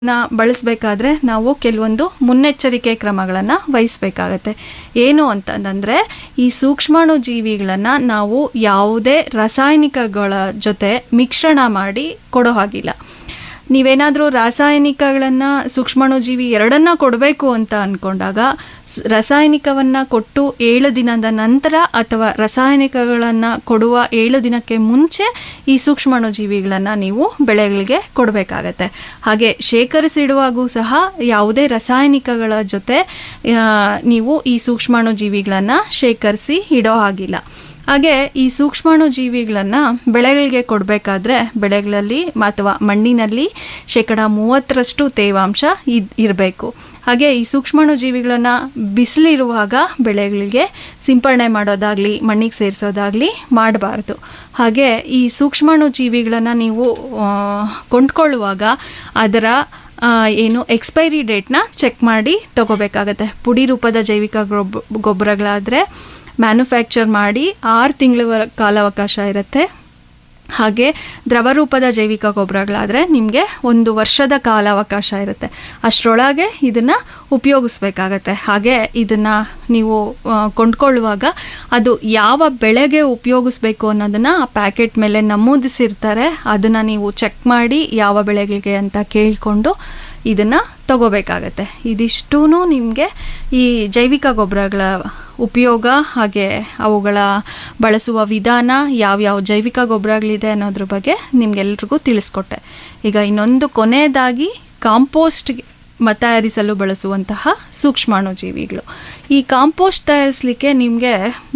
ನ ಬಳಸಬೇಕಾದ್ರೆ ನಾವು ಕೆಲವೊಂದು ಮುನ್ನೆಚ್ಚರಿಕೆ ಕ್ರಮಗಳನ್ನು ವಹಿಸಬೇಕಾಗತ್ತೆ ಏನು ಅಂತಂದರೆ ಈ ಸೂಕ್ಷ್ಮಾಣು ಜೀವಿಗಳನ್ನು ನಾವು ಯಾವುದೇ ರಾಸಾಯನಿಕಗಳ ಜೊತೆ ಮಿಶ್ರಣ ಮಾಡಿ ಕೊಡೋ ಹಾಗಿಲ್ಲ ನೀವೇನಾದರೂ ರಾಸಾಯನಿಕಗಳನ್ನು ಸೂಕ್ಷ್ಮಾಣುಜೀವಿ ಎರಡನ್ನ ಕೊಡಬೇಕು ಅಂತ ಅಂದ್ಕೊಂಡಾಗ ಸ್- ರಾಸಾಯನಿಕವನ್ನು ಕೊಟ್ಟು ಏಳು ದಿನದ ನಂತರ ಅಥವಾ ರಾಸಾಯನಿಕಗಳನ್ನು ಕೊಡುವ ಏಳು ದಿನಕ್ಕೆ ಮುಂಚೆ ಈ ಸೂಕ್ಷ್ಮಾಣುಜೀವಿಗಳನ್ನು ನೀವು ಬೆಳೆಗಳಿಗೆ ಕೊಡಬೇಕಾಗತ್ತೆ ಹಾಗೆ ಶೇಖರಿಸಿಡುವಾಗೂ ಸಹ ಯಾವುದೇ ರಾಸಾಯನಿಕಗಳ ಜೊತೆ ಆ, ನೀವು ಈ ಸೂಕ್ಷ್ಮಾಣುಜೀವಿಗಳನ್ನು ಶೇಖರಿಸಿ ಇಡೋ ಹಾಗಿಲ್ಲ ಹಾಗೆ ಈ ಸೂಕ್ಷ್ಮಾಣು ಜೀವಿಗಳನ್ನು ಬೆಳೆಗಳಿಗೆ ಕೊಡಬೇಕಾದ್ರೆ ಬೆಳೆಗಳಲ್ಲಿ ಅಥವಾ ಮಣ್ಣಿನಲ್ಲಿ ಶೇಕಡ ಮೂವತ್ತರಷ್ಟು ತೇವಾಂಶ ಇದ್ ಇರಬೇಕು ಹಾಗೆ ಈ ಸೂಕ್ಷ್ಮಾಣು ಜೀವಿಗಳನ್ನು ಬಿಸಿಲಿರುವಾಗ ಬೆಳೆಗಳಿಗೆ ಸಿಂಪರಣೆ ಮಾಡೋದಾಗಲಿ ಮಣ್ಣಿಗೆ ಸೇರಿಸೋದಾಗಲಿ ಮಾಡಬಾರ್ದು ಹಾಗೆ ಈ ಸೂಕ್ಷ್ಮಾಣು ಜೀವಿಗಳನ್ನು ನೀವು ಆ, ಕೊಂಡ್ಕೊಳ್ಳುವಾಗ ಅದರ ಆ, ಏನು ಎಕ್ಸ್ಪೈರಿ ಡೇಟ್ನ ಚೆಕ್ ಮಾಡಿ ತಗೋಬೇಕಾಗತ್ತೆ ಪುಡಿ ರೂಪದ ಜೈವಿಕ ಗೊಬ್ಬ ಗೊಬ್ಬರಗಳಾದರೆ ಮ್ಯಾನುಫ್ಯಾಕ್ಚರ್ ಮಾಡಿ ಆರು ತಿಂಗಳ ಕಾಲಾವಕಾಶ ಇರುತ್ತೆ ಹಾಗೆ ದ್ರವ ರೂಪದ ಜೈವಿಕ ಗೊಬ್ಬರಗಳಾದರೆ ನಿಮಗೆ ಒಂದು ವರ್ಷದ ಕಾಲಾವಕಾಶ ಇರುತ್ತೆ ಅಷ್ಟರೊಳಗೆ ಇದನ್ನು ಉಪಯೋಗಿಸ್ಬೇಕಾಗತ್ತೆ ಹಾಗೆ ಇದನ್ನು ನೀವು ಆ, ಕೊಂಡ್ಕೊಳ್ಳುವಾಗ ಅದು ಯಾವ ಬೆಳೆಗೆ ಉಪಯೋಗಿಸ್ಬೇಕು ಅನ್ನೋದನ್ನು ಆ ಪ್ಯಾಕೆಟ್ ಮೇಲೆ ನಮೂದಿಸಿರ್ತಾರೆ ಅದನ್ನು ನೀವು ಚೆಕ್ ಮಾಡಿ ಯಾವ ಬೆಳೆಗಳಿಗೆ ಅಂತ ಕೇಳಿಕೊಂಡು ಇದನ್ನು ತಗೋಬೇಕಾಗತ್ತೆ ಇದಿಷ್ಟೂ ನಿಮಗೆ ಈ ಜೈವಿಕ ಗೊಬ್ಬರಗಳ ಉಪಯೋಗ ಹಾಗೆ ಅವುಗಳ ಬಳಸುವ ವಿಧಾನ ಯಾವ್ಯಾವ ಜೈವಿಕ ಗೊಬ್ಬರಗಳಿದೆ ಅನ್ನೋದ್ರ ಬಗ್ಗೆ ನಿಮ್ಗೆಲ್ರಿಗೂ ತಿಳಿಸ್ಕೊಟ್ಟೆ ಈಗ ಇನ್ನೊಂದು ಕೊನೆಯದಾಗಿ ಕಾಂಪೋಸ್ಟ್ ಮ ತಯಾರಿಸಲು ಬಳಸುವಂತಹ ಸೂಕ್ಷ್ಮಾಣುಜೀವಿಗಳು ಈ ಕಾಂಪೋಸ್ಟ್ ತಯಾರಿಸಲಿಕ್ಕೆ ನಿಮಗೆ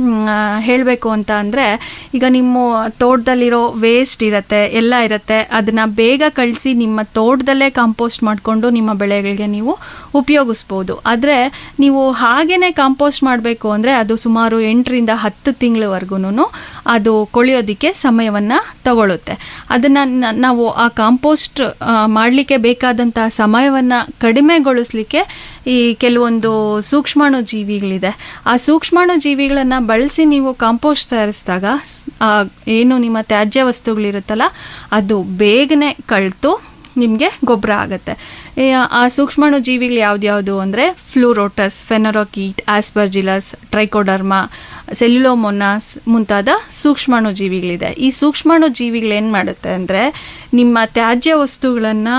ಹೇಳಬೇಕು ಅಂತ ಅಂದರೆ ಈಗ ನಿಮ್ಮ ತೋಟದಲ್ಲಿರೋ ವೇಸ್ಟ್ ಇರುತ್ತೆ ಎಲ್ಲ ಇರುತ್ತೆ ಅದನ್ನು ಬೇಗ ಕಳಿಸಿ ನಿಮ್ಮ ತೋಟದಲ್ಲೇ ಕಾಂಪೋಸ್ಟ್ ಮಾಡಿಕೊಂಡು ನಿಮ್ಮ ಬೆಳೆಗಳಿಗೆ ನೀವು ಉಪಯೋಗಿಸ್ಬೋದು ಆದರೆ ನೀವು ಹಾಗೇ ಕಾಂಪೋಸ್ಟ್ ಮಾಡಬೇಕು ಅಂದರೆ ಅದು ಸುಮಾರು ಎಂಟರಿಂದ ಹತ್ತು ತಿಂಗಳವರೆಗೂ ಅದು ಕೊಳೆಯೋದಕ್ಕೆ ಸಮಯವನ್ನು ತಗೊಳ್ಳುತ್ತೆ ಅದನ್ನು ನಾವು ಆ ಕಾಂಪೋಸ್ಟ್ ಮಾಡಲಿಕ್ಕೆ ಬೇಕಾದಂಥ ಸಮಯವನ್ನು ಕಡಿಮೆಗೊಳಿಸ್ಲಿಕ್ಕೆ ಈ ಕೆಲವೊಂದು ಸೂಕ್ಷ್ಮಾಣು ಜೀವಿಗಳಿದೆ ಆ ಸೂಕ್ಷ್ಮಾಣು ಜೀವಿಗಳನ್ನು ಬಳಸಿ ನೀವು ಕಾಂಪೋಸ್ಟ್ ತಯಾರಿಸಿದಾಗ ಸ್- ಆ ಏನು ನಿಮ್ಮ ತ್ಯಾಜ್ಯ ವಸ್ತುಗಳಿರುತ್ತಲ್ಲ ಅದು ಬೇಗನೆ ಕಳ್ತು ನಿಮಗೆ ಗೊಬ್ಬರ ಆಗುತ್ತೆ ಈ ಆ ಸೂಕ್ಷ್ಮಾಣು ಜೀವಿಗಳು ಯಾವ್ದ್ಯಾವುದು ಅಂದರೆ ಫ್ಲೂರೋಟಸ್ ಫೆನರೋಕೀಟ್ ಆಸ್ಪರ್ಜಿಲಸ್ ಟ್ರೈಕೋಡರ್ಮಾ ಸೆಲ್ಯುಲೋಮೊನಾಸ್ ಮುಂತಾದ ಸೂಕ್ಷ್ಮಾಣು ಜೀವಿಗಳಿದೆ ಈ ಸೂಕ್ಷ್ಮಾಣು ಜೀವಿಗಳು ಏನು ಮಾಡುತ್ತೆ ಅಂದರೆ ನಿಮ್ಮ ತ್ಯಾಜ್ಯ ವಸ್ತುಗಳನ್ನು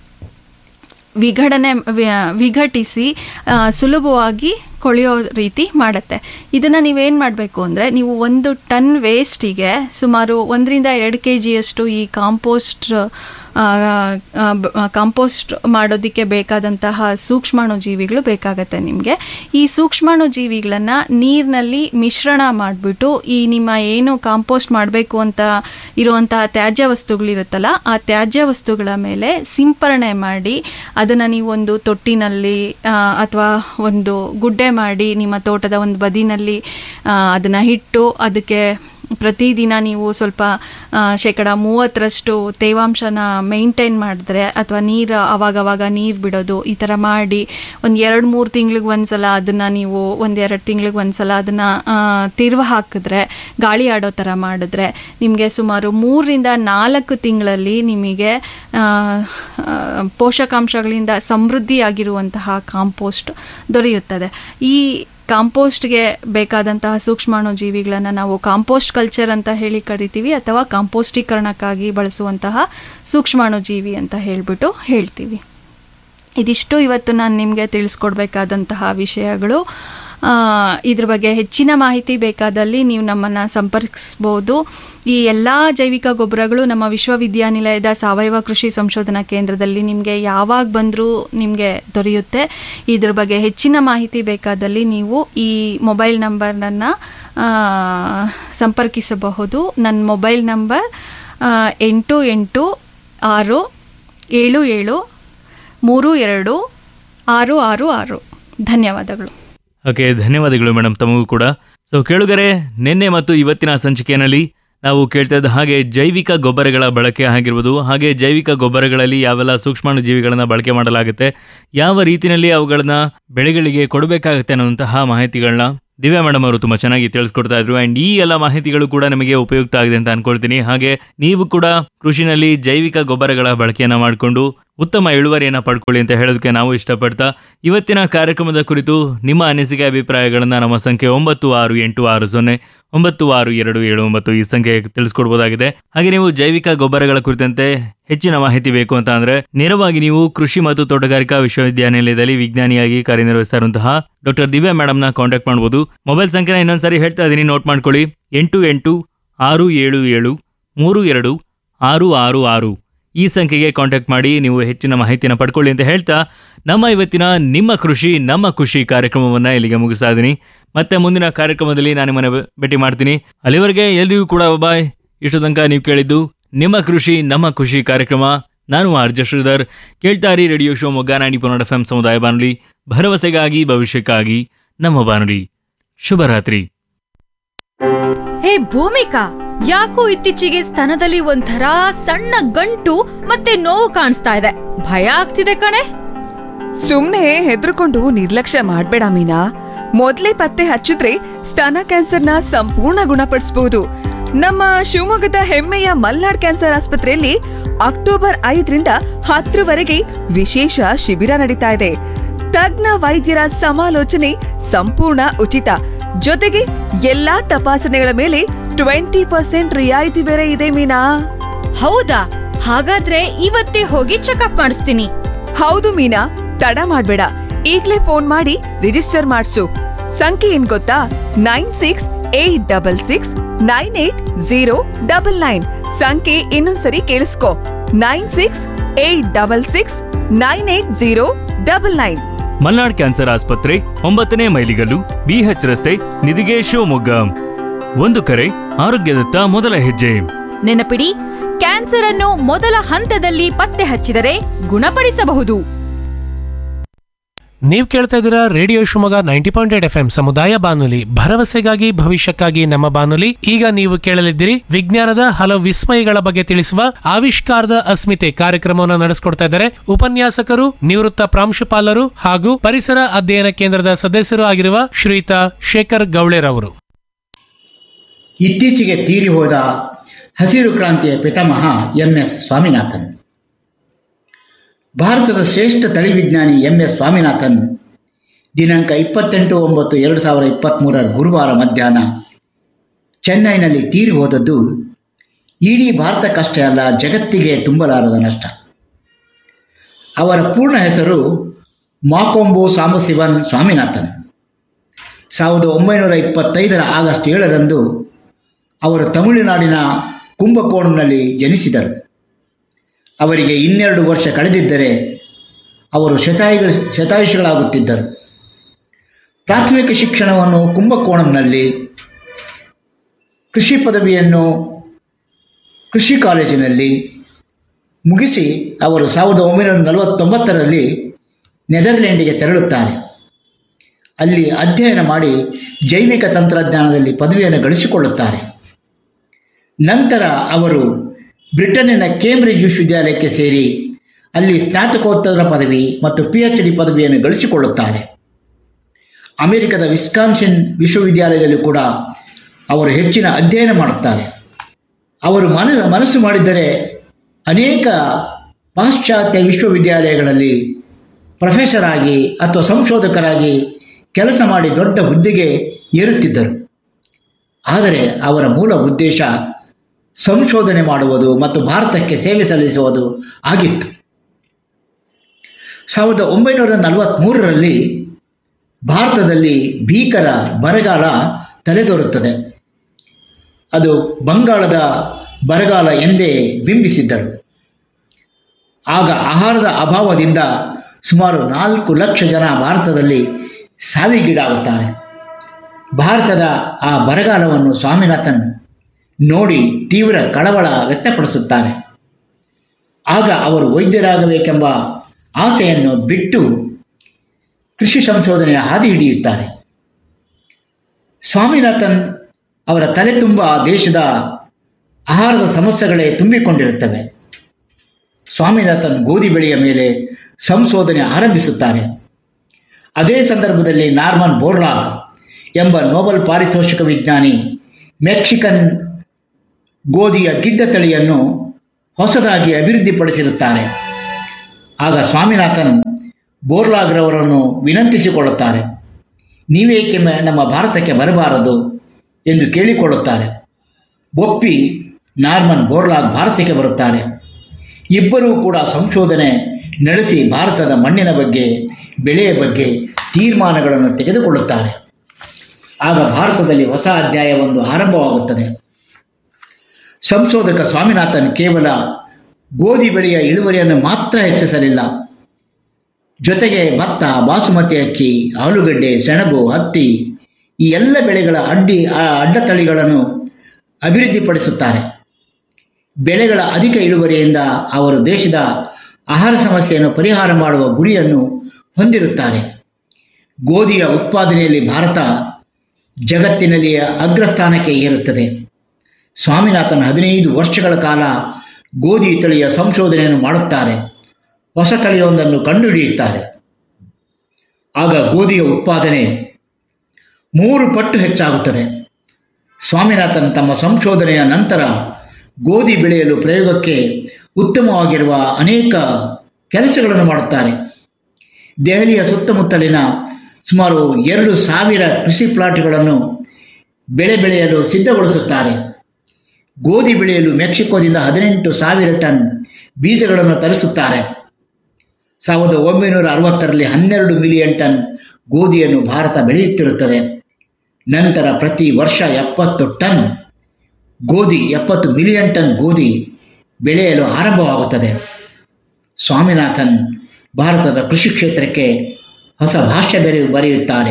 ವಿಘಟನೆ ವಿ- ವಿಘಟಿಸಿ ಆ, ಸುಲಭವಾಗಿ ಕೊಳೆಯೋ ರೀತಿ ಮಾಡುತ್ತೆ ಇದನ್ನು ನೀವೇನು ಮಾಡಬೇಕು ಅಂದರೆ ನೀವು ಒಂದು ಟನ್ ವೇಸ್ಟಿಗೆ ಸುಮಾರು ಒಂದರಿಂದ ಎರಡು ಕೆ ಜಿಯಷ್ಟು ಈ ಕಾಂಪೋಸ್ಟ್ ಆ, ಆ, ಬ- ಆ, ಕಾಂಪೋಸ್ಟ್ ಮಾಡೋದಕ್ಕೆ ಬೇಕಾದಂತಹ ಸೂಕ್ಷ್ಮಾಣು ಜೀವಿಗಳು ಬೇಕಾಗತ್ತೆ ನಿಮಗೆ ಈ ಸೂಕ್ಷ್ಮಾಣು ಜೀವಿಗಳನ್ನು ನೀರಿನಲ್ಲಿ ಮಿಶ್ರಣ ಮಾಡಿಬಿಟ್ಟು ಈ ನಿಮ್ಮ ಏನು ಕಾಂಪೋಸ್ಟ್ ಮಾಡಬೇಕು ಅಂತ ಇರುವಂತಹ ತ್ಯಾಜ್ಯ ವಸ್ತುಗಳಿರುತ್ತಲ್ಲ ಆ ತ್ಯಾಜ್ಯ ವಸ್ತುಗಳ ಮೇಲೆ ಸಿಂಪರಣೆ ಮಾಡಿ ಅದನ್ನು ನೀವು ಒಂದು ತೊಟ್ಟಿನಲ್ಲಿ ಅಥವಾ ಒಂದು ಗುಡ್ಡೆ ಮಾಡಿ ನಿಮ್ಮ ತೋಟದ ಒಂದು ಬದಿನಲ್ಲಿ ಅದನ್ನು ಇಟ್ಟು ಅದಕ್ಕೆ ಪ್ರತಿದಿನ ನೀವು ಸ್ವಲ್ಪ ಆ, ಶೇಕಡ ಮೂವತ್ತರಷ್ಟು ತೇವಾಂಶನ ಮೇಂಟೈನ್ ಮಾಡಿದ್ರೆ ಅಥವಾ ನೀರು ಅವಾಗವಾಗ ನೀರು ಬಿಡೋದು ಈ ಥರ ಮಾಡಿ ಒಂದು ಎರಡು ಮೂರು ತಿಂಗ್ಳಿಗೆ ಒಂದ್ಸಲ ಅದನ್ನು ನೀವು ಒಂದು ಎರಡು ತಿಂಗ್ಳಿಗೆ ಒಂದ್ಸಲ ಅದನ್ನು ತಿರುವ ಹಾಕಿದ್ರೆ ಗಾಳಿ ಆಡೋ ಥರ ಮಾಡಿದ್ರೆ ನಿಮಗೆ ಸುಮಾರು ಮೂರರಿಂದ ನಾಲ್ಕು ತಿಂಗಳಲ್ಲಿ ನಿಮಗೆ ಆ, ಆ, ಪೋಷಕಾಂಶಗಳಿಂದ ಸಮೃದ್ಧಿಯಾಗಿರುವಂತಹ ಕಾಂಪೋಸ್ಟ್ ದೊರೆಯುತ್ತದೆ ಈ ಕಾಂಪೋಸ್ಟ್ಗೆ ಬೇಕಾದಂತಹ ಸೂಕ್ಷ್ಮಾಣು ಜೀವಿಗಳನ್ನು ನಾವು ಕಾಂಪೋಸ್ಟ್ ಕಲ್ಚರ್ ಅಂತ ಹೇಳಿ ಕರಿತೀವಿ ಅಥವಾ ಕಾಂಪೋಸ್ಟೀಕರಣಕ್ಕಾಗಿ ಬಳಸುವಂತಹ ಸೂಕ್ಷ್ಮಾಣು ಜೀವಿ ಅಂತ ಹೇಳಿಬಿಟ್ಟು ಹೇಳ್ತೀವಿ ಇದಿಷ್ಟು ಇವತ್ತು ನಾನು ನಿಮಗೆ ತಿಳಿಸ್ಕೊಡ್ಬೇಕಾದಂತಹ ವಿಷಯಗಳು ಆ, ಇದ್ರ ಬಗ್ಗೆ ಹೆಚ್ಚಿನ ಮಾಹಿತಿ ಬೇಕಾದಲ್ಲಿ ನೀವು ನಮ್ಮನ್ನು ಸಂಪರ್ಕಿಸ್ಬೋದು ಈ ಎಲ್ಲ ಜೈವಿಕ ಗೊಬ್ಬರಗಳು ನಮ್ಮ ವಿಶ್ವವಿದ್ಯಾನಿಲಯದ ಸಾವಯವ ಕೃಷಿ ಸಂಶೋಧನಾ ಕೇಂದ್ರದಲ್ಲಿ ನಿಮಗೆ ಯಾವಾಗ ಬಂದರೂ ನಿಮಗೆ ದೊರೆಯುತ್ತೆ ಇದ್ರ ಬಗ್ಗೆ ಹೆಚ್ಚಿನ ಮಾಹಿತಿ ಬೇಕಾದಲ್ಲಿ ನೀವು ಈ ಮೊಬೈಲ್ ನಂಬರ್ನನ್ನು ಸಂಪರ್ಕಿಸಬಹುದು ನನ್ನ ಮೊಬೈಲ್ ನಂಬರ್ ಆ, ಎಂಟು ಎಂಟು ಆರು ಏಳು ಏಳು ಮೂರು ಎರಡು ಆರು ಆರು ಆರು ಧನ್ಯವಾದಗಳು ಓಕೆ ಧನ್ಯವಾದಗಳು ಮೇಡಮ್ ತಮಗೂ ಕೂಡ ಸೊ ಕೇಳುಗರೆ ನಿನ್ನೆ ಮತ್ತು ಇವತ್ತಿನ ಸಂಚಿಕೆಯಲ್ಲಿ ನಾವು ಕೇಳ್ತಾ ಇದ್ದ ಹಾಗೆ ಜೈವಿಕ ಗೊಬ್ಬರಗಳ ಬಳಕೆ ಆಗಿರ್ಬೋದು ಹಾಗೆ ಜೈವಿಕ ಗೊಬ್ಬರಗಳಲ್ಲಿ ಯಾವೆಲ್ಲ ಸೂಕ್ಷ್ಮಾಣು ಜೀವಿಗಳನ್ನ ಬಳಕೆ ಮಾಡಲಾಗುತ್ತೆ ಯಾವ ರೀತಿಯಲ್ಲಿ ಅವುಗಳನ್ನ ಬೆಳೆಗಳಿಗೆ ಕೊಡಬೇಕಾಗುತ್ತೆ ಅನ್ನುವಂತಹ ಮಾಹಿತಿಗಳನ್ನ ದಿವ್ಯಾ ಮೇಡಮ್ ಅವರು ತುಂಬಾ ಚೆನ್ನಾಗಿ ತಿಳಿಸ್ಕೊಡ್ತಾ ಇದ್ರು ಅಂಡ್ ಈ ಎಲ್ಲ ಮಾಹಿತಿಗಳು ಕೂಡ ನಮಗೆ ಉಪಯುಕ್ತ ಆಗಿದೆ ಅಂತ ಅನ್ಕೊಳ್ತೀನಿ ಹಾಗೆ ನೀವು ಕೂಡ ಕೃಷಿನಲ್ಲಿ ಜೈವಿಕ ಗೊಬ್ಬರಗಳ ಬಳಕೆಯನ್ನ ಮಾಡಿಕೊಂಡು ಉತ್ತಮ ಇಳುವರಿಯನ್ನ ಪಡ್ಕೊಳ್ಳಿ ಅಂತ ಹೇಳೋದಕ್ಕೆ ನಾವು ಇಷ್ಟಪಡ್ತಾ ಇವತ್ತಿನ ಕಾರ್ಯಕ್ರಮದ ಕುರಿತು ನಿಮ್ಮ ಅನಿಸಿಕೆ ಅಭಿಪ್ರಾಯಗಳನ್ನ ನಮ್ಮ ಸಂಖ್ಯೆ ಒಂಬತ್ತು ಆರು ಎಂಟು ಆರು ಸೊನ್ನೆ ಒಂಬತ್ತು ಆರು ಎರಡು ಏಳು ಒಂಬತ್ತು ಈ ಸಂಖ್ಯೆ ತಿಳಿಸ್ಕೊಡ್ಬೋದಾಗಿದೆ ಹಾಗೆ ನೀವು ಜೈವಿಕ ಗೊಬ್ಬರಗಳ ಕುರಿತಂತೆ ಹೆಚ್ಚಿನ ಮಾಹಿತಿ ಬೇಕು ಅಂತ ಅಂದ್ರೆ ನೇರವಾಗಿ ನೀವು ಕೃಷಿ ಮತ್ತು ತೋಟಗಾರಿಕಾ ವಿಶ್ವವಿದ್ಯಾನಿಲಯದಲ್ಲಿ ವಿಜ್ಞಾನಿಯಾಗಿ ಕಾರ್ಯನಿರ್ವಹಿಸ್ತಾ ಇರುವಂತಹ ಡಾಕ್ಟರ್ ದಿವ್ಯಾ ಮೇಡಮ್ ನ ಕಾಂಟ್ಯಾಕ್ಟ್ ಮಾಡಬಹುದು ಮೊಬೈಲ್ ಸಂಖ್ಯೆನ ಇನ್ನೊಂದ್ಸರಿ ಹೇಳ್ತಾ ಇದೀನಿ ನೋಟ್ ಮಾಡ್ಕೊಳ್ಳಿ ಎಂಟು ಎಂಟು ಆರು ಏಳು ಏಳು ಮೂರು ಎರಡು ಆರು ಆರು ಆರು ಈ ಸಂಖ್ಯೆಗೆ ಕಾಂಟ್ಯಾಕ್ಟ್ ಮಾಡಿ ನೀವು ಹೆಚ್ಚಿನ ಮಾಹಿತಿನ ಪಡ್ಕೊಳ್ಳಿ ಅಂತ ಹೇಳ್ತಾ ನಮ್ಮ ಇವತ್ತಿನ ನಿಮ್ಮ ಕೃಷಿ ನಮ್ಮ ಖುಷಿ ಕಾರ್ಯಕ್ರಮವನ್ನ ಇಲ್ಲಿಗೆ ಮುಗಿಸ್ತಾ ಇದ್ದೀನಿ ಮತ್ತೆ ಮುಂದಿನ ಕಾರ್ಯಕ್ರಮದಲ್ಲಿ ನಾನು ನಿಮ್ಮನ್ನ ಭೇ- ಭೇಟಿ ಮಾಡ್ತೀನಿ ಅಲ್ಲಿವರೆಗೆ ಎಲ್ರಿಗೂ ಕೂಡ ಬಾಯ್ ಇಷ್ಟು ತನಕ ನೀವು ಕೇಳಿದ್ದು ನಿಮ್ಮ ಕೃಷಿ ನಮ್ಮ ಖುಷಿ ಕಾರ್ಯಕ್ರಮ ನಾನು ಆರ್ಜ ಶ್ರೀಧರ್ ಕೇಳ್ತಾ ಇರಿ ರೇಡಿಯೋ ಶೋ ಮೊಗ್ಗ ನಾಡಿ ಪುನರ್ ಎಫ್ ಎಂ ಸಮುದಾಯ ಬಾನುಲಿ ಭರವಸೆಗಾಗಿ ಭವಿಷ್ಯಕ್ಕಾಗಿ ನಮ್ಮ ಬಾನುಲಿ ಶುಭರಾತ್ರಿ ಹೇ ಭೂಮಿಕಾ ಯಾಕೋ ಇತ್ತೀಚೆಗೆ ಸ್ತನದಲ್ಲಿ ಒಂಥರ ಸಣ್ಣ ಗಂಟು ಮತ್ತೆ ನೋವು ಕಾಣಿಸ್ತಾ ಇದೆ ಭಯ ಆಗ್ತಿದೆ ಕಣೆ ಸುಮ್ನೆ ಹೆದರ್ಕೊಂಡು ನಿರ್ಲಕ್ಷ್ಯ ಮಾಡ್ಬೇಡ ಮೀನಾ ಮೊದ್ಲೇ ಪತ್ತೆ ಹಚ್ಚಿದ್ರೆ ಸ್ತನ ಕ್ಯಾನ್ಸರ್ನ ಸಂಪೂರ್ಣ ಗುಣಪಡಿಸಬಹುದು ನಮ್ಮ ಶಿವಮೊಗ್ಗದ ಹೆಮ್ಮೆಯ ಮಲ್ನಾಡ್ ಕ್ಯಾನ್ಸರ್ ಆಸ್ಪತ್ರೆಯಲ್ಲಿ ಅಕ್ಟೋಬರ್ ಐದರಿಂದ ಹತ್ತರವರೆಗೆ ವಿಶೇಷ ಶಿಬಿರ ನಡೀತಾ ಇದೆ ತಜ್ಞ ವೈದ್ಯರ ಸಮಾಲೋಚನೆ ಸಂಪೂರ್ಣ ಉಚಿತ ಜೊತೆಗೆ ಎಲ್ಲಾ ತಪಾಸಣೆಗಳ ಮೇಲೆ ಟ್ವೆಂಟಿ ಪರ್ಸೆಂಟ್ ರಿಯಾಯಿತಿ ಬೇರೆ ಇದೆ ಮೀನಾ ಹೌದಾ ಹಾಗಾದ್ರೆ ಇವತ್ತೇ ಹೋಗಿ ಚೆಕಪ್ ಮಾಡಿಸ್ತೀನಿ ಹೌದು ಮೀನಾ ತಡ ಮಾಡ್ಬೇಡ ಈಗ್ಲೇ ಫೋನ್ ಮಾಡಿ ರಿಜಿಸ್ಟರ್ ಮಾಡ್ಸು ಸಂಖ್ಯೆ ಏನ್ ಗೊತ್ತಾ nine six eight double six nine eight zero double nine ಸಂಖ್ಯೆ ಇನ್ನೊಂದ್ಸರಿ ಕೇಳಿಸ್ಕೊ nine six eight double six nine eight zero double nine Malnad cancer ಆಸ್ಪತ್ರೆ ಒಂಬತ್ತನೇ ಮೈಲಿಗಲ್ಲು ಬಿಎಚ್ ರಸ್ತೆ ನಿಧಿಗೆ ಶಿವಮೊಗ್ಗ ಒಂದು ಕರೆ ಆರೋಗ್ಯದತ್ತ ಮೊದಲ ಹೆಜ್ಜೆ ನೆನಪಿಡಿ ಕ್ಯಾನ್ಸರ್ ಅನ್ನು ಮೊದಲ ಹಂತದಲ್ಲಿ ಪತ್ತೆ ಹಚ್ಚಿದರೆ ಗುಣಪಡಿಸಬಹುದು ನೀವು ಕೇಳ್ತಾ ಇದ್ದೀರಾ radio Shivamogga ninety point eight F M ಸಮುದಾಯ ಬಾನುಲಿ ಭರವಸೆಗಾಗಿ ಭವಿಷ್ಯಕ್ಕಾಗಿ ನಮ್ಮ ಬಾನುಲಿ ಈಗ ನೀವು ಕೇಳಲಿದ್ದೀರಿ ವಿಜ್ಞಾನದ ಹಲವು ವಿಸ್ಮಯಗಳ ಬಗ್ಗೆ ತಿಳಿಸುವ ಆವಿಷ್ಕಾರದ ಅಸ್ಮಿತೆ ಕಾರ್ಯಕ್ರಮವನ್ನು ನಡೆಸಿಕೊಡ್ತಾ ಇದ್ದಾರೆ ಉಪನ್ಯಾಸಕರು ನಿವೃತ್ತ ಪ್ರಾಂಶುಪಾಲರು ಹಾಗೂ ಪರಿಸರ ಅಧ್ಯಯನ ಕೇಂದ್ರದ ಸದಸ್ಯರು ಆಗಿರುವ ಶ್ರೀಯುತ ಶೇಖರ್ ಗೌಳೆರವರು ಇತ್ತೀಚೆಗೆ ತೀರಿ ಹೋದ ಹಸಿರು ಕ್ರಾಂತಿಯ ಪಿತಾಮಹ ಎಂ ಎಸ್ ಸ್ವಾಮಿನಾಥನ್ ಭಾರತದ ಶ್ರೇಷ್ಠ ತಳಿ ವಿಜ್ಞಾನಿ ಎಂ ಎಸ್ ಸ್ವಾಮಿನಾಥನ್ ದಿನಾಂಕ ಇಪ್ಪತ್ತೆಂಟು ಒಂಬತ್ತು ಎರಡು ಸಾವಿರ ಇಪ್ಪತ್ತ್ಮೂರರ ಗುರುವಾರ ಮಧ್ಯಾಹ್ನ ಚೆನ್ನೈನಲ್ಲಿ ತೀರಿ ಹೋದದ್ದು ಇಡೀ ಭಾರತಕ್ಕಷ್ಟೇ ಅಲ್ಲ ಜಗತ್ತಿಗೆ ತುಂಬಲಾರದ ನಷ್ಟ ಅವರ ಪೂರ್ಣ ಹೆಸರು ಮಾಕೊಂಬು ಸಾಂಬಶಿವನ್ ಸ್ವಾಮಿನಾಥನ್ ಸಾವಿರದ ಒಂಬೈನೂರ ಇಪ್ಪತ್ತೈದರ ಆಗಸ್ಟ್ ಏಳರಂದು ಅವರು ತಮಿಳುನಾಡಿನ ಕುಂಭಕೋಣಂನಲ್ಲಿ ಜನಿಸಿದರು ಅವರಿಗೆ ಇನ್ನೆರಡು ವರ್ಷ ಕಳೆದಿದ್ದರೆ ಅವರು ಶತಾಯುಗಳು ಶತಾಯುಷಿಗಳಾಗುತ್ತಿದ್ದರು ಪ್ರಾಥಮಿಕ ಶಿಕ್ಷಣವನ್ನು ಕುಂಭಕೋಣಂನಲ್ಲಿ ಕೃಷಿ ಪದವಿಯನ್ನು ಕೃಷಿ ಕಾಲೇಜಿನಲ್ಲಿ ಮುಗಿಸಿ ಅವರು ಸಾವಿರದ ಒಂಬೈನೂರ ನಲವತ್ತೊಂಬತ್ತರಲ್ಲಿ ನೆದರ್ಲೆಂಡಿಗೆ ತೆರಳುತ್ತಾರೆ ಅಲ್ಲಿ ಅಧ್ಯಯನ ಮಾಡಿ ಜೈವಿಕ ತಂತ್ರಜ್ಞಾನದಲ್ಲಿ ಪದವಿಯನ್ನು ಗಳಿಸಿಕೊಳ್ಳುತ್ತಾರೆ ನಂತರ ಅವರು ಬ್ರಿಟನ್ನಿನ ಕೇಂಬ್ರಿಡ್ಜ್ ವಿಶ್ವವಿದ್ಯಾಲಯಕ್ಕೆ ಸೇರಿ ಅಲ್ಲಿ ಸ್ನಾತಕೋತ್ತರ ಪದವಿ ಮತ್ತು ಪಿ ಎಚ್ ಡಿ ಪದವಿಯನ್ನು ಗಳಿಸಿಕೊಳ್ಳುತ್ತಾರೆ ಅಮೆರಿಕದ ವಿಸ್ಕಾನ್ಸಿನ್ ವಿಶ್ವವಿದ್ಯಾಲಯದಲ್ಲಿ ಕೂಡ ಅವರು ಹೆಚ್ಚಿನ ಅಧ್ಯಯನ ಮಾಡುತ್ತಾರೆ ಅವರು ಮನ ಮನಸ್ಸು ಮಾಡಿದ್ದರೆ ಅನೇಕ ಪಾಶ್ಚಾತ್ಯ ವಿಶ್ವವಿದ್ಯಾಲಯಗಳಲ್ಲಿ ಪ್ರೊಫೆಸರ್ ಆಗಿ ಅಥವಾ ಸಂಶೋಧಕರಾಗಿ ಕೆಲಸ ಮಾಡಿ ದೊಡ್ಡ ಹುದ್ದೆಗೆ ಏರುತ್ತಿದ್ದರು ಆದರೆ ಅವರ ಮೂಲ ಉದ್ದೇಶ ಸಂಶೋಧನೆ ಮಾಡುವುದು ಮತ್ತು ಭಾರತಕ್ಕೆ ಸೇವೆ ಸಲ್ಲಿಸುವುದು ಆಗಿತ್ತು ಸಾವಿರದ ಒಂಬೈನೂರ ನಲವತ್ತ್ಮೂರರಲ್ಲಿ ಭಾರತದಲ್ಲಿ ಭೀಕರ ಬರಗಾಲ ತಲೆದೋರುತ್ತದೆ ಅದು ಬಂಗಾಳದ ಬರಗಾಲ ಎಂದೇ ಬಿಂಬಿಸಿದ್ದರು ಆಗ ಆಹಾರದ ಅಭಾವದಿಂದ ಸುಮಾರು ನಾಲ್ಕು ಲಕ್ಷ ಜನ ಭಾರತದಲ್ಲಿ ಸಾವಿಗೀಡಾಗುತ್ತಾರೆ ಭಾರತದ ಆ ಬರಗಾಲವನ್ನು ಸ್ವಾಮಿನಾಥನ್ ನೋಡಿ ತೀವ್ರ ಕಳವಳ ವ್ಯಕ್ತಪಡಿಸುತ್ತಾರೆ ಆಗ ಅವರು ವೈದ್ಯರಾಗಬೇಕೆಂಬ ಆಸೆಯನ್ನು ಬಿಟ್ಟು ಕೃಷಿ ಸಂಶೋಧನೆಯ ಹಾದಿ ಹಿಡಿಯುತ್ತಾರೆ ಸ್ವಾಮಿನಾಥನ್ ಅವರ ತಲೆ ತುಂಬ ದೇಶದ ಆಹಾರದ ಸಮಸ್ಯೆಗಳೇ ತುಂಬಿಕೊಂಡಿರುತ್ತವೆ ಸ್ವಾಮಿನಾಥನ್ ಗೋಧಿ ಬೆಳೆಯ ಮೇಲೆ ಸಂಶೋಧನೆ ಆರಂಭಿಸುತ್ತಾರೆ ಅದೇ ಸಂದರ್ಭದಲ್ಲಿ ನಾರ್ಮನ್ ಬೋರ್ಲಾಗ್ ಎಂಬ ನೋಬೆಲ್ ಪಾರಿತೋಷಿಕ ವಿಜ್ಞಾನಿ ಮೆಕ್ಸಿಕನ್ ಗೋಧಿಯ ಗಿಡ್ಡ ತಳಿಯನ್ನು ಹೊಸದಾಗಿ ಅಭಿವೃದ್ಧಿಪಡಿಸಿರುತ್ತಾರೆ ಆಗ ಸ್ವಾಮಿನಾಥನ್ ಬೋರ್ಲಾಗ್ರವರನ್ನು ವಿನಂತಿಸಿಕೊಳ್ಳುತ್ತಾರೆ ನೀವೇಕೆ ಮ- ನಮ್ಮ ಭಾರತಕ್ಕೆ ಬರಬಾರದು ಎಂದು ಕೇಳಿಕೊಳ್ಳುತ್ತಾರೆ ಒಪ್ಪಿ ನಾರ್ಮನ್ ಬೋರ್ಲಾಗ್ ಭಾರತಕ್ಕೆ ಬರುತ್ತಾರೆ ಇಬ್ಬರೂ ಕೂಡ ಸಂಶೋಧನೆ ನಡೆಸಿ ಭಾರತದ ಮಣ್ಣಿನ ಬಗ್ಗೆ ಬೆಳೆಯ ಬಗ್ಗೆ ತೀರ್ಮಾನಗಳನ್ನು ತೆಗೆದುಕೊಳ್ಳುತ್ತಾರೆ ಆಗ ಭಾರತದಲ್ಲಿ ಹೊಸ ಅಧ್ಯಾಯವೊಂದು ಆರಂಭವಾಗುತ್ತದೆ ಸಂಶೋಧಕ ಸ್ವಾಮಿನಾಥನ್ ಕೇವಲ ಗೋಧಿ ಬೆಳೆಯ ಇಳುವರಿಯನ್ನು ಮಾತ್ರ ಹೆಚ್ಚಿಸಲಿಲ್ಲ ಜೊತೆಗೆ ಭತ್ತ ಬಾಸುಮತಿ ಅಕ್ಕಿ ಆಲೂಗಡ್ಡೆ ಸೆಣಬು ಹತ್ತಿ ಈ ಎಲ್ಲ ಬೆಳೆಗಳ ಅಡ್ಡಿ ಆ ಅಡ್ಡ ತಳಿಗಳನ್ನು ಅಭಿವೃದ್ಧಿಪಡಿಸುತ್ತಾರೆ ಬೆಳೆಗಳ ಅಧಿಕ ಇಳುವರಿಯಿಂದ ಅವರು ದೇಶದ ಆಹಾರ ಸಮಸ್ಯೆಯನ್ನು ಪರಿಹಾರ ಮಾಡುವ ಗುರಿಯನ್ನು ಹೊಂದಿರುತ್ತಾರೆ ಗೋಧಿಯ ಉತ್ಪಾದನೆಯಲ್ಲಿ ಭಾರತ ಜಗತ್ತಿನಲ್ಲಿಯ ಅಗ್ರಸ್ಥಾನಕ್ಕೆ ಏರುತ್ತದೆ ಸ್ವಾಮಿನಾಥನ್ ಹದಿನೈದು ವರ್ಷಗಳ ಕಾಲ ಗೋಧಿ ತಳಿಯ ಸಂಶೋಧನೆಯನ್ನು ಮಾಡುತ್ತಾರೆ ಹೊಸ ತಳಿಯೊಂದನ್ನು ಕಂಡುಹಿಡಿಯುತ್ತಾರೆ ಆಗ ಗೋಧಿಯ ಉತ್ಪಾದನೆ ಮೂರು ಪಟ್ಟು ಹೆಚ್ಚಾಗುತ್ತದೆ ಸ್ವಾಮಿನಾಥನ್ ತಮ್ಮ ಸಂಶೋಧನೆಯ ನಂತರ ಗೋಧಿ ಬೆಳೆಯಲು ಪ್ರಯೋಗಕ್ಕೆ ಉತ್ತಮವಾಗಿರುವ ಅನೇಕ ಕೆಲಸಗಳನ್ನು ಮಾಡುತ್ತಾರೆ ದೆಹಲಿಯ ಸುತ್ತಮುತ್ತಲಿನ ಸುಮಾರು ಎರಡು ಸಾವಿರ ಕೃಷಿ ಪ್ಲಾಟ್ಗಳನ್ನು ಬೆಳೆ ಬೆಳೆಯಲು ಸಿದ್ಧಗೊಳಿಸುತ್ತಾರೆ ಗೋಧಿ ಬೆಳೆಯಲು ಮೆಕ್ಸಿಕೋದಿಂದ ಹದಿನೆಂಟು ಸಾವಿರ ಟನ್ ಬೀಜಗಳನ್ನು ತರಿಸುತ್ತಾರೆ ಸಾವಿರದ ಒಂಬೈನೂರ ಅರವತ್ತರಲ್ಲಿ ಹನ್ನೆರಡು ಮಿಲಿಯನ್ ಟನ್ ಗೋಧಿಯನ್ನು ಭಾರತ ಬೆಳೆಯುತ್ತಿರುತ್ತದೆ ನಂತರ ಪ್ರತಿ ವರ್ಷ ಎಪ್ಪತ್ತು ಟನ್ ಗೋಧಿ ಎಪ್ಪತ್ತು ಮಿಲಿಯನ್ ಟನ್ ಗೋಧಿ ಬೆಳೆಯಲು ಆರಂಭವಾಗುತ್ತದೆ ಸ್ವಾಮಿನಾಥನ್ ಭಾರತದ ಕೃಷಿ ಕ್ಷೇತ್ರಕ್ಕೆ ಹೊಸ ಭಾಷ್ಯ ಬೆರೆ ಬರೆಯುತ್ತಾರೆ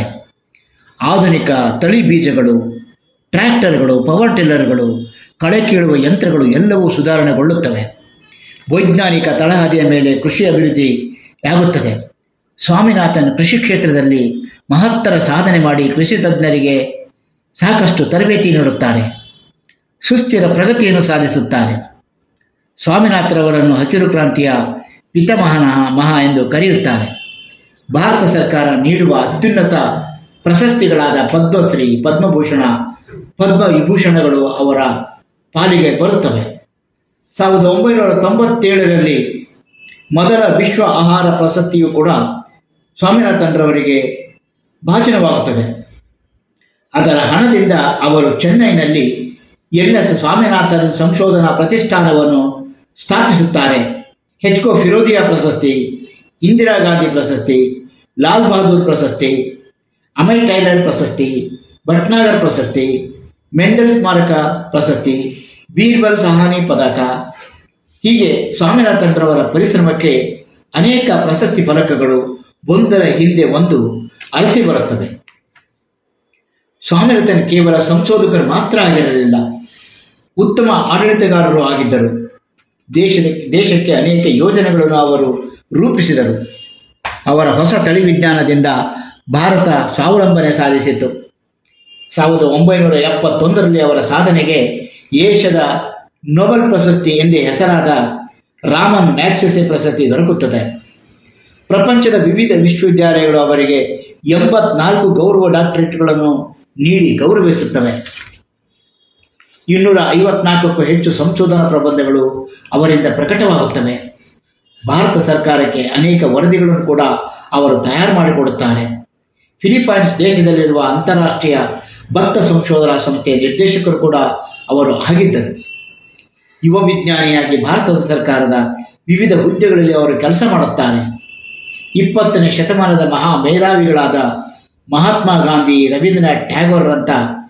ಆಧುನಿಕ ತಳಿ ಬೀಜಗಳು ಟ್ರ್ಯಾಕ್ಟರ್ಗಳು ಪವರ್ ಟಿಲ್ಲರ್ಗಳು ಕಳೆ ಕೀಳುವ ಯಂತ್ರಗಳು ಎಲ್ಲವೂ ಸುಧಾರಣೆಗೊಳ್ಳುತ್ತವೆ ವೈಜ್ಞಾನಿಕ ತಳಹದಿಯ ಮೇಲೆ ಕೃಷಿ ಅಭಿವೃದ್ಧಿಯಾಗುತ್ತದೆ ಸ್ವಾಮಿನಾಥನ್ ಕೃಷಿ ಕ್ಷೇತ್ರದಲ್ಲಿ ಮಹತ್ತರ ಸಾಧನೆ ಮಾಡಿ ಕೃಷಿ ತಜ್ಞರಿಗೆ ಸಾಕಷ್ಟು ತರಬೇತಿ ನೀಡುತ್ತಾರೆ ಸುಸ್ಥಿರ ಪ್ರಗತಿಯನ್ನು ಸಾಧಿಸುತ್ತಾರೆ ಸ್ವಾಮಿನಾಥರವರನ್ನು ಹಸಿರು ಕ್ರಾಂತಿಯ ಪಿತಾಮಹನ ಮಹಾ ಎಂದು ಕರೆಯುತ್ತಾರೆ ಭಾರತ ಸರ್ಕಾರ ನೀಡುವ ಅತ್ಯುನ್ನತ ಪ್ರಶಸ್ತಿಗಳಾದ ಪದ್ಮಶ್ರೀ ಪದ್ಮಭೂಷಣ ಪದ್ಮ ವಿಭೂಷಣಗಳು ಅವರ ಪಾಲಿಗೆ ಬರುತ್ತವೆ ಸಾವಿರದ ಒಂಬೈನೂರ ತೊಂಬತ್ತೇಳರಲ್ಲಿ ಮೊದಲ ವಿಶ್ವ ಆಹಾರ ಪ್ರಶಸ್ತಿಯು ಕೂಡ ಸ್ವಾಮಿನಾಥನ್ರವರಿಗೆ ಭಾಜನವಾಗುತ್ತದೆ ಅದರ ಹಣದಿಂದ ಅವರು ಚೆನ್ನೈನಲ್ಲಿ ಎನ್ ಎಸ್ ಸ್ವಾಮಿನಾಥನ್ ಸಂಶೋಧನಾ ಪ್ರತಿಷ್ಠಾನವನ್ನು ಸ್ಥಾಪಿಸುತ್ತಾರೆ ಹೆಚ್ಕೋ ಫಿರೋದಿಯಾ ಪ್ರಶಸ್ತಿ ಇಂದಿರಾ ಗಾಂಧಿ ಪ್ರಶಸ್ತಿ ಲಾಲ್ ಬಹದ್ದೂರ್ ಪ್ರಶಸ್ತಿ ಅಮೈ ಟೈಲರ್ ಪ್ರಶಸ್ತಿ ಭಟ್ನಾಗರ್ ಪ್ರಶಸ್ತಿ ಮೆಂಡಲ್ ಸ್ಮಾರಕ ಪ್ರಶಸ್ತಿ ಬೀರ್ಬಲ್ ಸಹಾನಿ ಪದಕ ಹೀಗೆ ಸ್ವಾಮಿನಾಥನ್ರವರ ಪರಿಶ್ರಮಕ್ಕೆ ಅನೇಕ ಪ್ರಶಸ್ತಿ ಫಲಕಗಳು ಒಂದರ ಹಿಂದೆ ಒಂದು ಅರಸಿ ಬರುತ್ತವೆ ಸ್ವಾಮಿನಾಥನ್ ಕೇವಲ ಸಂಶೋಧಕರು ಮಾತ್ರ ಆಗಿರಲಿಲ್ಲ ಉತ್ತಮ ಆಡಳಿತಗಾರರು ಆಗಿದ್ದರು ದೇಶದ ದೇಶಕ್ಕೆ ಅನೇಕ ಯೋಜನೆಗಳನ್ನು ಅವರು ರೂಪಿಸಿದರು ಅವರ ಹೊಸ ತಳಿ ವಿಜ್ಞಾನದಿಂದ ಭಾರತ ಸ್ವಾವಲಂಬನೆ ಸಾಧಿಸಿತು ಸಾವಿರದ ಒಂಬೈನೂರ ಎಪ್ಪತ್ತೊಂದರಲ್ಲಿ ಅವರ ಸಾಧನೆಗೆ ಏಷ್ಯಾದ ನೊಬೆಲ್ ಪ್ರಶಸ್ತಿ ಎಂದೇ ಹೆಸರಾದ ರಾಮನ್ ಮ್ಯಾಕ್ಸೆಸೆ ಪ್ರಶಸ್ತಿ ದೊರಕುತ್ತದೆ ಪ್ರಪಂಚದ ವಿವಿಧ ವಿಶ್ವವಿದ್ಯಾಲಯಗಳು ಅವರಿಗೆ ಎಂಬತ್ನಾಲ್ಕು ಗೌರವ ಡಾಕ್ಟರೇಟ್ಗಳನ್ನು ನೀಡಿ ಗೌರವಿಸುತ್ತವೆ ಇನ್ನೂರ ಐವತ್ನಾಲ್ಕಕ್ಕೂ ಹೆಚ್ಚು ಸಂಶೋಧನಾ ಪ್ರಬಂಧಗಳು ಅವರಿಂದ ಪ್ರಕಟವಾಗುತ್ತವೆ ಭಾರತ ಸರ್ಕಾರಕ್ಕೆ ಅನೇಕ ವರದಿಗಳನ್ನು ಕೂಡ ಅವರು ತಯಾರು ಮಾಡಿಕೊಡುತ್ತಾರೆ ಫಿಲಿಪೈನ್ಸ್ ದೇಶದಲ್ಲಿರುವ ಅಂತಾರಾಷ್ಟ್ರೀಯ ಭತ್ತ ಸಂಶೋಧನಾ ಸಂಸ್ಥೆಯ ನಿರ್ದೇಶಕರು ಕೂಡ ಅವರು ಆಗಿದ್ದರು ಯುವ ವಿಜ್ಞಾನಿಯಾಗಿ ಭಾರತದ ಸರ್ಕಾರದ ವಿವಿಧ ಹುದ್ದೆಗಳಲ್ಲಿ ಅವರು ಕೆಲಸ ಮಾಡುತ್ತಾರೆ ಇಪ್ಪತ್ತನೇ ಶತಮಾನದ ಮಹಾ ಮೇಧಾವಿಗಳಾದ ಮಹಾತ್ಮ ಗಾಂಧಿ ರವೀಂದ್ರನಾಥ್ ಟ್ಯಾಗೋರ್ರಂಥ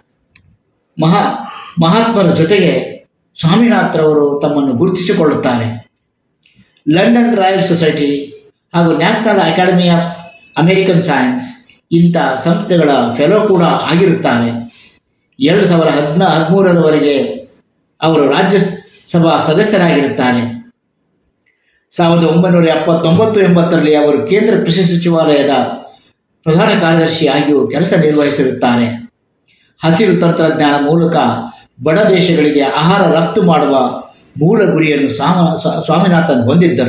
ಮಹಾ ಮಹಾತ್ಮರ ಜೊತೆಗೆ ಸ್ವಾಮಿನಾಥ್ರವರು ತಮ್ಮನ್ನು ಗುರುತಿಸಿಕೊಳ್ಳುತ್ತಾರೆ ಲಂಡನ್ ರಾಯಲ್ ಸೊಸೈಟಿ ಹಾಗೂ national academy of American science ಇಂಥ ಸಂಸ್ಥೆಗಳ ಫೆಲೋ ಕೂಡ ಆಗಿರುತ್ತಾರೆ ಎರಡು ಸಾವಿರ ಹದಿನ ಹದಿಮೂರರವರೆಗೆ ಅವರು ರಾಜ್ಯಸಭಾ ಸದಸ್ಯರಾಗಿರುತ್ತಾರೆ ಸಾವಿರದ ಒಂಬೈನೂರ ಎಪ್ಪತ್ತೊಂಬತ್ತು ಎಂಬತ್ತರಲ್ಲಿ ಅವರು ಕೇಂದ್ರ ಕೃಷಿ ಸಚಿವಾಲಯದ ಪ್ರಧಾನ ಕಾರ್ಯದರ್ಶಿಯಾಗಿಯೂ ಕೆಲಸ ನಿರ್ವಹಿಸಿರುತ್ತಾರೆ ಹಸಿರು ತಂತ್ರಜ್ಞಾನ ಮೂಲಕ ಬಡ ದೇಶಗಳಿಗೆ ಆಹಾರ ರಫ್ತು ಮಾಡುವ ಮೂಲ ಗುರಿಯನ್ನು ಸಾಮ ಸ್ವ- ಸ್ವಾಮಿನಾಥನ್ ಹೊಂದಿದ್ದರು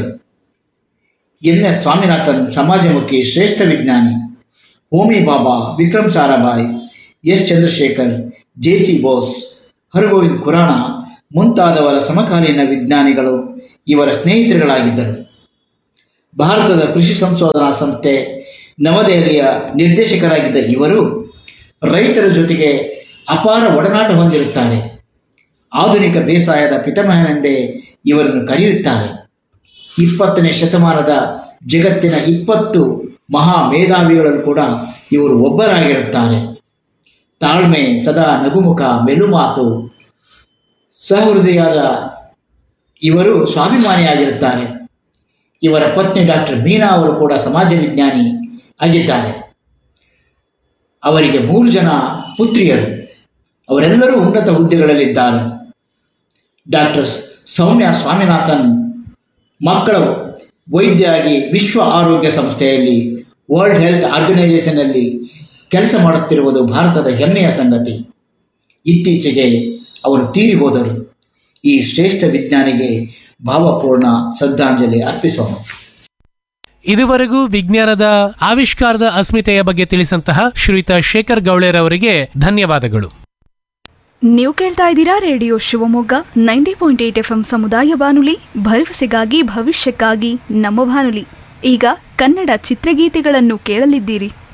ಎನ್ ಎಸ್ ಸ್ವಾಮಿನಾಥನ್ ಸಮಾಜಮುಖಿ ಶ್ರೇಷ್ಠ ವಿಜ್ಞಾನಿ Homi Bhabha Vikram Sarabhai S Chandrasekhar J C Bose Hargobind Khorana ಮುಂತಾದವರ ಸಮಕಾಲೀನ ವಿಜ್ಞಾನಿಗಳು ಇವರ ಸ್ನೇಹಿತರುಗಳಾಗಿದ್ದರು ಭಾರತದ ಕೃಷಿ ಸಂಶೋಧನಾ ಸಂಸ್ಥೆ ನವದೆಹಲಿಯ ನಿರ್ದೇಶಕರಾಗಿದ್ದ ಇವರು ರೈತರ ಜೊತೆಗೆ ಅಪಾರ ಒಡನಾಟ ಹೊಂದಿರುತ್ತಾರೆ ಆಧುನಿಕ ಬೇಸಾಯದ ಪಿತಾಮಹನೆಂದೇ ಇವರನ್ನು ಕರೆಯುತ್ತಾರೆ ಇಪ್ಪತ್ತನೇ ಶತಮಾನದ ಜಗತ್ತಿನ ಇಪ್ಪತ್ತು ಮಹಾ ಮೇಧಾವಿಗಳಲ್ಲೂ ಕೂಡ ಇವರು ಒಬ್ಬರಾಗಿರುತ್ತಾರೆ ತಾಳ್ಮೆ ಸದಾ ನಗುಮುಖ ಮೆಲುಮಾತು ಸಹೃದಯಾದ ಇವರು ಸ್ವಾಭಿಮಾನಿಯಾಗಿರುತ್ತಾರೆ ಇವರ ಪತ್ನಿ ಡಾಕ್ಟರ್ ಮೀನಾ ಅವರು ಕೂಡ ಸಮಾಜ ವಿಜ್ಞಾನಿ ಆಗಿದ್ದಾರೆ ಅವರಿಗೆ ಮೂರು ಜನ ಪುತ್ರಿಯರು ಅವರೆಲ್ಲರೂ ಉನ್ನತ ಹುದ್ದೆಗಳಲ್ಲಿದ್ದಾರೆ ಡಾಕ್ಟರ್ ಸೌಮ್ಯ ಸ್ವಾಮಿನಾಥನ್ ಮಕ್ಕಳ ವೈದ್ಯರಾಗಿ ವಿಶ್ವ ಆರೋಗ್ಯ ಸಂಸ್ಥೆಯಲ್ಲಿ ವರ್ಲ್ಡ್ ಹೆಲ್ತ್ ಆರ್ಗನೈಸೇಷನ್ನಲ್ಲಿ ಕೆಲಸ ಮಾಡುತ್ತಿರುವುದು ಭಾರತದ ಹೆಮ್ಮೆಯ ಸಂಗತಿ ಇತ್ತೀಚೆಗೆ ಅವರು ತೀರಿ ಹೋದರು ಈ ಶ್ರೇಷ್ಠ ವಿಜ್ಞಾನಿಗೆ ಭಾವಪೂರ್ಣ ಶ್ರದ್ಧಾಂಜಲಿ ಅರ್ಪಿಸೋಣ ಇದುವರೆಗೂ ವಿಜ್ಞಾನದ ಆವಿಷ್ಕಾರದ ಅಸ್ಮಿತೆಯ ಬಗ್ಗೆ ತಿಳಿಸಂತಹ ಶ್ರೀಯುತ ಶೇಖರ್ ಗೌಳೆರ್ ಅವರಿಗೆ ಧನ್ಯವಾದಗಳು ನೀವು ಕೇಳ್ತಾ ಇದ್ದೀರಾ radio Shivamogga ninety point eight F M ಸಮುದಾಯ ಬಾನುಲಿ ಭರವಸೆಗಾಗಿ ಭವಿಷ್ಯಕ್ಕಾಗಿ ನಮ್ಮ ಬಾನುಲಿ ಈಗ ಕನ್ನಡ ಚಿತ್ರಗೀತೆಗಳನ್ನು ಕೇಳಲಿದ್ದೀರಿ